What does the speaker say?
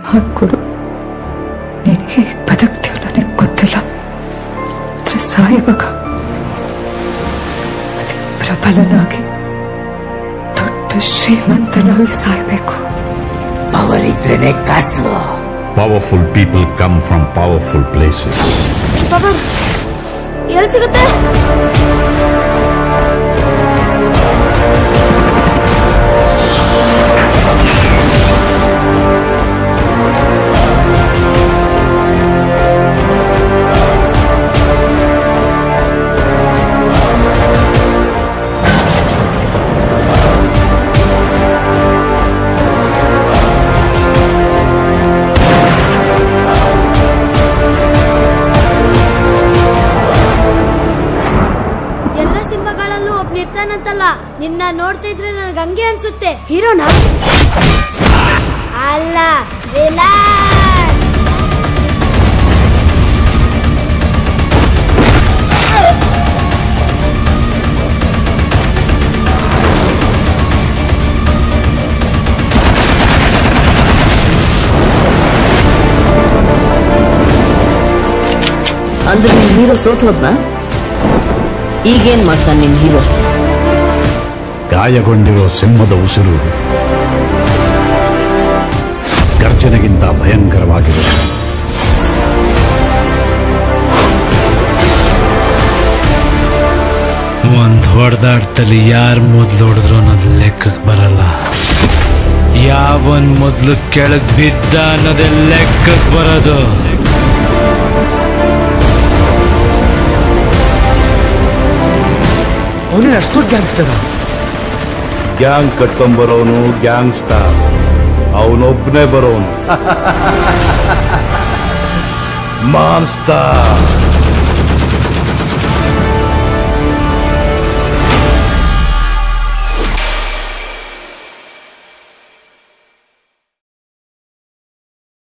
ಮಾತು ಕೊಡು ನೀನು ಹೇಗೆ ಬದುಕ್ತೀಯೋ ನನಗೆ ಗೊತ್ತಿಲ್ಲ ಆದ್ರೆ ಸಾಯುವಾಗ ಅತಿ ಪ್ರಬಲನಾಗಿ ದೊಡ್ಡ ಶ್ರೀಮಂತನಾಗಿ ಸಾಯ್ಬೇಕು ಅವರಿದ್ರೇನೆ ಕಾಸು Powerful people come from powerful places. ಬಾಬಾ ಎಲ್ಲಿ ಸಿಗುತ್ತೆ ಎಲ್ಲ ಸಿನಿಮಾಗಳಲ್ಲೂ ಒಬ್ನ ಇರ್ತಾನಂತಲ್ಲ ನಿನ್ನ ನೋಡ್ತಿದ್ರೆ ನನಗೆ ಹಂಗೆ ಅನ್ಸುತ್ತೆ ಹೀರೋನಾ ಅಲ್ಲ ವಿಲನ್ ಅಂದ್ರೆ ನಿಮ್ ಹೀರೋ ಸೋತ್ ಹೋದ್ನಾ ಈಗೇನ್ ಮಾಡ್ತಾನೆ ನಿಮ್ ಹೀರೋ ಗಾಯಗೊಂಡಿರೋ ಸಿಂಹದ ಉಸಿರು ಗರ್ಜನೆಗಿಂತ ಭಯಂಕರವಾಗಿರುತ್ತೆ ಒಂದ್ ಹೊಡೆದಾಟದಲ್ಲಿ ಯಾರು ಮೊದ್ಲು ಹೊಡೆದ್ರು ಅನ್ನೋದು ಲೆಕ್ಕಕ್ಕೆ ಬರಲ್ಲ ಯಾವನ್ ಮೊದ್ಲು ಕೆಳಗ್ ಬಿದ್ದ ಅನ್ನೋದೇ ಲೆಕ್ಕಕ್ಕೆ ಬರೋದು ಅವನೇ ಅಷ್ಟು ಗ್ಯಾಂಗ್ಸ್ಟರ್ ಗ್ಯಾಂಗ್ ಕಟ್ಕೊಂಬರೋನು ಗ್ಯಾಂಗ್ ಸ್ಟಾರ್ ಅವನೊಬ್ಬನೇ ಬರೋನು ಮಾನ್ಸ್ಟಾರ್